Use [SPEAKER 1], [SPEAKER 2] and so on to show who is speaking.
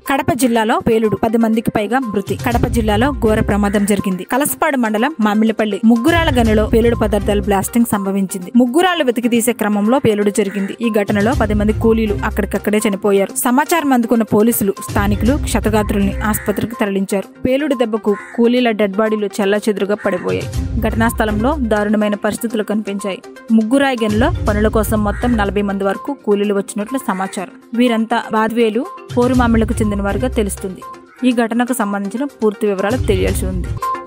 [SPEAKER 1] కడప జిల్లాలో పేలుడు పది మందికి పైగా మృతి కడప జిల్లాలో ఘోర ప్రమాదం జరిగింది కలసపాడు మండలం మామిళ్లపల్లి ముగ్గురాల గనిలో పేలుడు పదార్థాల బ్లాస్టింగ్ సంభవించింది ముగ్గురాలు వెతికి తీసే క్రమంలో పేలుడు జరిగింది ఈ ఘటనలో పది మంది కూలీలు అక్కడికక్కడే చనిపోయారు సమాచారం అందుకున్న పోలీసులు స్థానికులు క్షతగాత్రుల్ని ఆసుపత్రికి తరలించారు పేలుడు దెబ్బకు కూలీల డెడ్ బాడీలు చెల్లాచెదురుగా పడిపోయాయి ఘటనా స్థలంలో దారుణమైన పరిస్థితులు కనిపించాయి ముగ్గురాయి గనిలో పనుల కోసం మొత్తం నలభై మంది వరకు కూలీలు వచ్చినట్లు సమాచారం వీరంతా బాద్వేలు పోరుమామిళ్లకు చెందిన వారుగా తెలుస్తుంది ఈ ఘటనకు సంబంధించిన పూర్తి వివరాలు తెలియాల్సి ఉంది